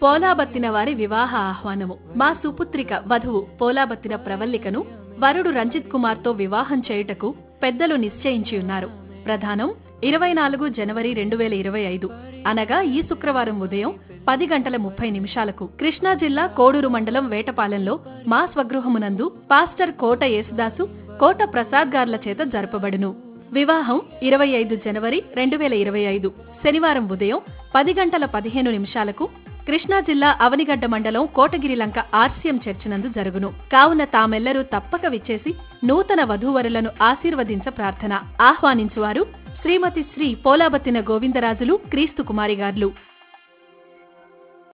పోలాబత్తిన వారి వివాహ ఆహ్వానము మా సుపుత్రిక వధువు పోలాబత్తిన ప్రవల్లికను వరుడు రంజిత్ కుమార్తో వివాహం చేయుటకు పెద్దలు నిశ్చయించియున్నారు ప్రధానం ఇరవై నాలుగు జనవరి రెండు వేల ఇరవై ఐదు అనగా ఈ శుక్రవారం ఉదయం పది గంటల ముప్పై నిమిషాలకు కృష్ణా జిల్లా కోడూరు మండలం వేటపాలెంలో మా స్వగృహమునందు పాస్టర్ కోట యేసుదాసు కోట ప్రసాద్ గార్ల చేత జరపబడును వివాహం ఇరవై ఐదు జనవరి రెండు వేల ఇరవై ఐదు శనివారం ఉదయం పది గంటల పదిహేను నిమిషాలకు కృష్ణా జిల్లా అవనిగడ్డ మండలం కోటగిరిలంక ఆర్సీఎం చర్చినందు జరుగును కావున తామెల్లరూ తప్పక విచ్చేసి నూతన వధూవరులను ఆశీర్వదించ ప్రార్థన ఆహ్వానించువారు శ్రీమతి శ్రీ పోలాబత్తిన గోవిందరాజులు క్రీస్తు కుమారి గార్లు